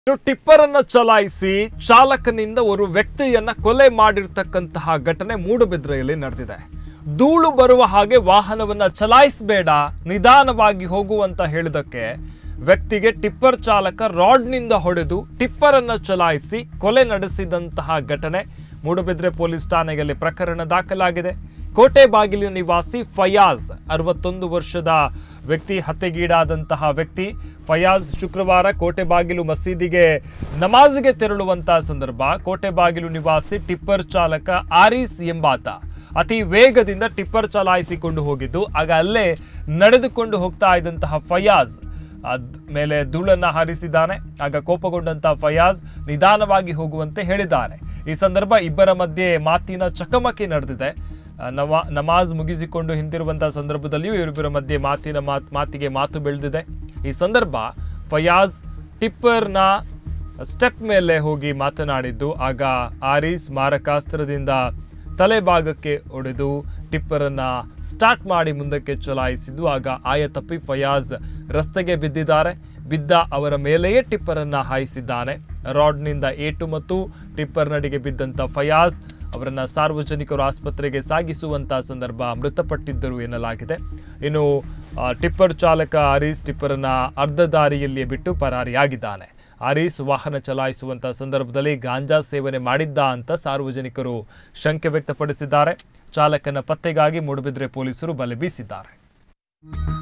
ಇನ್ನು ಟಿಪ್ಪರ್ ಅನ್ನ ಚಲಾಯಿಸಿ ಚಾಲಕನಿಂದ ಒಂದು ವ್ಯಕ್ತಿಯನ್ನ ಕೊಲೆ ಮಾಡಿರ್ತಕ್ಕಂತಹ ಘಟನೆ ಮೂಡುಬಿದ್ರೆಯಲ್ಲಿ ನಡೆದಿದೆ ಧೂಳು ಬರುವ ಹಾಗೆ ವಾಹನವನ್ನ ಚಲಾಯಿಸಬೇಡ ನಿಧಾನವಾಗಿ ಹೋಗುವಂತ ಹೇಳಿದಕ್ಕೆ ವ್ಯಕ್ತಿಗೆ ಟಿಪ್ಪರ್ ಚಾಲಕ ರಾಡ್ನಿಂದ ಹೊಡೆದು ಟಿಪ್ಪರ್ ಅನ್ನ ಚಲಾಯಿಸಿ ಕೊಲೆ ನಡೆಸಿದಂತಹ ಘಟನೆ ಮೂಡುಬಿದ್ರೆ ಪೊಲೀಸ್ ಠಾಣೆಯಲ್ಲಿ ಪ್ರಕರಣ ದಾಖಲಾಗಿದೆ ಕೋಟೆ ಬಾಗಿಲಿನ ನಿವಾಸಿ ಫಯಾಜ್ ಅರವತ್ತೊಂದು ವರ್ಷದ ವ್ಯಕ್ತಿ ಹತ್ಯೆಗೀಡಾದಂತಹ ವ್ಯಕ್ತಿ ಫಯಾಜ್ ಶುಕ್ರವಾರ ಕೋಟೆ ಬಾಗಿಲು ಮಸೀದಿಗೆ ನಮಾಜ್ಗೆ ತೆರಳುವಂತಹ ಸಂದರ್ಭ ಕೋಟೆ ಬಾಗಿಲು ನಿವಾಸಿ ಟಿಪ್ಪರ್ ಚಾಲಕ ಆರೀಸ್ ಎಂಬಾತ ಅತಿ ವೇಗದಿಂದ ಟಿಪ್ಪರ್ ಚಲಾಯಿಸಿಕೊಂಡು ಹೋಗಿದ್ದು ಆಗ ಅಲ್ಲೇ ನಡೆದುಕೊಂಡು ಹೋಗ್ತಾ ಇದ್ದಂತಹ ಫಯಾಜ್ ಅದ್ ಮೇಲೆ ಧೂಳನ್ನ ಹಾರಿಸಿದ್ದಾನೆ ಆಗ ಕೋಪಗೊಂಡಂತಹ ಫಯಾಜ್ ನಿಧಾನವಾಗಿ ಹೋಗುವಂತೆ ಹೇಳಿದ್ದಾರೆ ಈ ಸಂದರ್ಭ ಇಬ್ಬರ ಮಧ್ಯೆ ಮಾತಿನ ಚಕಮಕಿ ನಡೆದಿದೆ ಆ, ನವಾ ನಮಾಜ್ ಮುಗಿಸಿಕೊಂಡು ಹಿಂದಿರುವಂತಹ ಸಂದರ್ಭದಲ್ಲಿಯೂ ಇವರಿಬ್ಬರ ಮಧ್ಯೆ ಮಾತಿನ ಮಾತ್ ಮಾತಿಗೆ ಮಾತು ಬೆಳೆದಿದೆ ಈ ಸಂದರ್ಭ ಫಯಾಜ್ ಟಿಪ್ಪರ್ನ ಸ್ಟೆಪ್ ಮೇಲೆ ಹೋಗಿ ಮಾತನಾಡಿದ್ದು ಆಗ ಆರೀಸ್ ಮಾರಕಾಸ್ತ್ರದಿಂದ ತಲೆ ಭಾಗಕ್ಕೆ ಹೊಡೆದು ಟಿಪ್ಪರನ್ನ ಸ್ಟಾರ್ಟ್ ಮಾಡಿ ಮುಂದಕ್ಕೆ ಚಲಾಯಿಸಿದ್ದು ಆಗ ಆಯ ತಪ್ಪಿ ಫಯಾಜ್ ರಸ್ತೆಗೆ ಬಿದ್ದಿದ್ದಾರೆ ಬಿದ್ದ ಅವರ ಮೇಲೆಯೇ ಟಿಪ್ಪರನ್ನ ಹಾಯಿಸಿದ್ದಾನೆ ರಾಡ್ನಿಂದ ಏಟು ಮತ್ತು ಟಿಪ್ಪರ್ ನಡಿಗೆ ಬಿದ್ದಂತ ಫಯಾಜ್ ಅವರನ್ನ ಸಾರ್ವಜನಿಕರು ಆಸ್ಪತ್ರೆಗೆ ಸಾಗಿಸುವಂತಹ ಸಂದರ್ಭ ಮೃತಪಟ್ಟಿದ್ದರು ಎನ್ನಲಾಗಿದೆ ಇನ್ನು ಆ, ಟಿಪ್ಪರ್ ಚಾಲಕ ಹರೀಸ್ ಟಿಪ್ಪರನ್ನ ಅರ್ಧ ದಾರಿಯಲ್ಲಿಯೇ ಬಿಟ್ಟು ಪರಾರಿಯಾಗಿದ್ದಾನೆ ಆರೀಸ್ ವಾಹನ ಚಲಾಯಿಸುವಂತಹ ಸಂದರ್ಭದಲ್ಲಿ ಗಾಂಜಾ ಸೇವನೆ ಮಾಡಿದ್ದ ಅಂತ ಸಾರ್ವಜನಿಕರು ಶಂಕೆ ವ್ಯಕ್ತಪಡಿಸಿದ್ದಾರೆ ಚಾಲಕನ ಪತ್ತೆಗಾಗಿ ಮೂಡುಬಿದ್ರೆ ಪೊಲೀಸರು ಬಲೆ ಬೀಸಿದ್ದಾರೆ